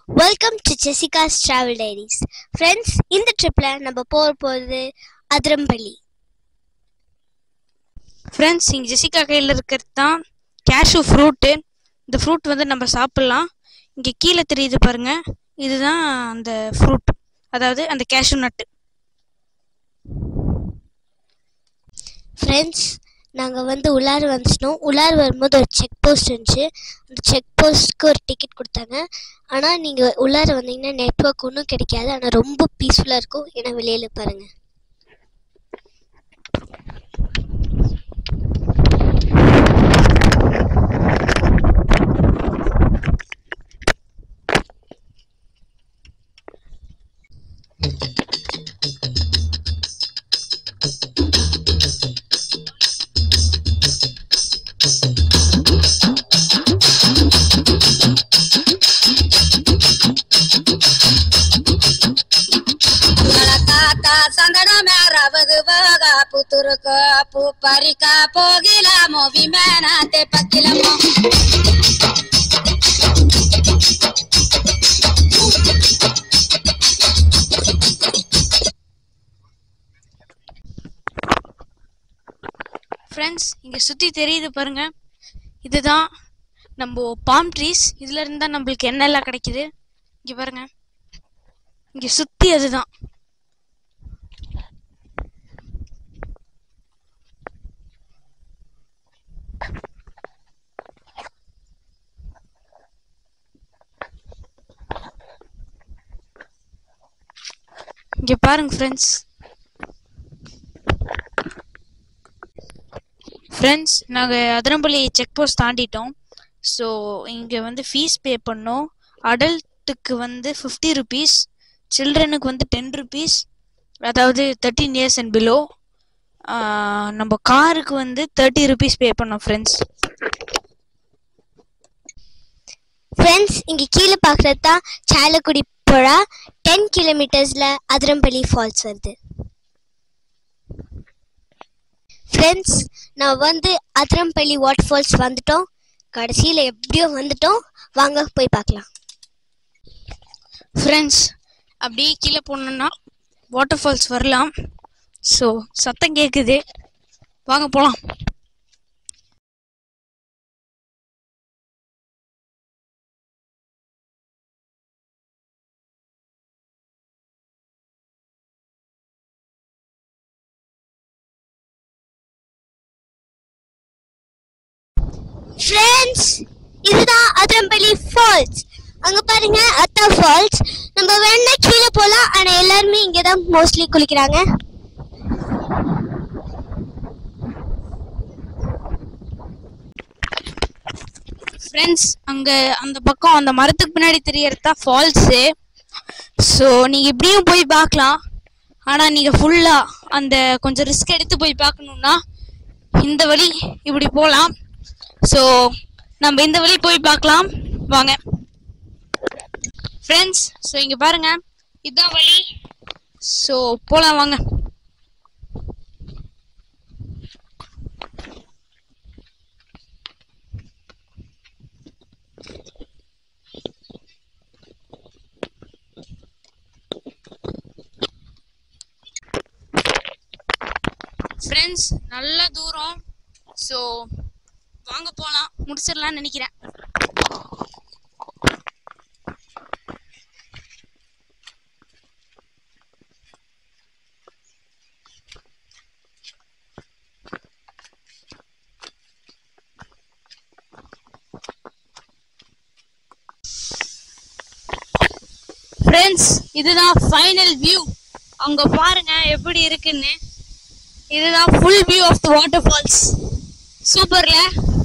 welcome to Jessica's travel diaries friends இந்த ட்ரிப்பில் நம்ம போக போகிறது அதிரம்பள்ளி ஃப்ரெண்ட்ஸ் இங்கே ஜெசிகா கையில் இருக்கிறது தான் கேஷ்யூ ஃப்ரூட்டு இந்த ஃப்ரூட் வந்து நம்ம சாப்பிட்லாம் இங்கே கீழே தெரியுது பாருங்க இதுதான் அந்த ஃப்ரூட் அதாவது அந்த கேஷ்யூ நட்டு ஃப்ரெண்ட்ஸ் நாங்கள் வந்து உள்ளார வந்துட்டோம் உள்ளார வரும்போது ஒரு செக் போஸ்ட் இருந்துச்சு அந்த செக் போஸ்ட்க்கு ஒரு டிக்கெட் கொடுத்தாங்க ஆனால் நீங்கள் உள்ளார வந்தீங்கன்னா நெட்ஒர்க் ஒன்றும் கிடைக்காது ஆனால் ரொம்ப பீஸ்ஃபுல்லாக இருக்கும் ஏன்னா வெளியில் பாருங்கள் ಕಾಕ ಸಂದಡ ಮ್ಯಾರವದು ಬಗ ಪುತುರುಕ ಪು ಪರಿಕ ಪೋಗಿಲ ಮೋವಿ ಮೇನಂತೆ ಪಕ್ಕಿಲಮೋ ஃப்ரெண்ட்ஸ் இங்கே சுற்றி தெரியுது பாருங்க இதுதான் நம்ம பாம் ட்ரீஸ் இதுல இருந்து தான் நம்மளுக்கு என்னெல்லாம் கிடைக்குது இங்கே பாருங்க இங்கே சுற்றி அதுதான் இங்கே பாருங்க ஃப்ரெண்ட்ஸ் ஃப்ரெண்ட்ஸ் நாங்கள் அதிரம்பள்ளி செக் போஸ்ட் தாண்டிட்டோம் ஸோ இங்கே வந்து ஃபீஸ் பே பண்ணோம் அடல்ட்டுக்கு வந்து ஃபிஃப்டி ருபீஸ் சில்ட்ரனுக்கு வந்து டென் ருபீஸ் அதாவது தேர்ட்டீன் இயர்ஸ் அண்ட் பிலோ நம்ம காருக்கு வந்து தேர்ட்டி ருபீஸ் பே பண்ணோம் ஃப்ரெண்ட்ஸ் ஃப்ரெண்ட்ஸ் இங்கே கீழே பார்க்குறது தான் சாலக்குடி புழா டென் கிலோமீட்டர்ஸில் அதிரம்பள்ளி ஃபால்ஸ் வருது ஃப்ரெண்ட்ஸ் நான் வந்து அதிரம்பள்ளி வாட்டர் ஃபால்ஸ் வந்துட்டோம் கடைசியில் எப்படியோ வந்துட்டோம் வாங்க போய் பார்க்கலாம் ஃப்ரெண்ட்ஸ் அப்படியே கீழே போனோம்னா வாட்டர் ஃபால்ஸ் வரலாம் ஸோ சத்தம் கேட்குது வாங்க போகலாம் ஃப்ரெண்ட்ஸ் இதுதான் அதிரம்பள்ளி ஃபால்ஸ் அங்க பாருங்க அத்தா ஃபால்ஸ் நம்ம வேணா கீழே போலாம் ஆனா எல்லாருமே இங்க தான் மோஸ்ட்லி குளிக்கிறாங்க ஃப்ரெண்ட்ஸ் அங்கே அந்த பக்கம் அந்த மரத்துக்கு பின்னாடி தெரியறது தான் ஃபால்ஸு ஸோ நீங்கள் இப்படியும் போய் பார்க்கலாம் ஆனால் நீங்கள் ஃபுல்லாக அந்த கொஞ்சம் ரிஸ்க் எடுத்து போய் பார்க்கணுன்னா இந்த வழி இப்படி போகலாம் ஸோ நம்ம இந்த வழி போய் பார்க்கலாம் வாங்க ஃப்ரெண்ட்ஸ் ஸோ இங்கே பாருங்க இதுதான் வழி ஸோ போகலாம் வாங்க ஃப்ரெண்ட்ஸ் நல்ல தூரம் ஸோ வாங்க போகலாம் முடிச்சிடலாம்னு நினைக்கிறேன் ஃப்ரெண்ட்ஸ் இதுதான் ஃபைனல் வியூ அங்க பாருங்க எப்படி இருக்குன்னு இதுதான் full view of the waterfalls சூப்பர்ல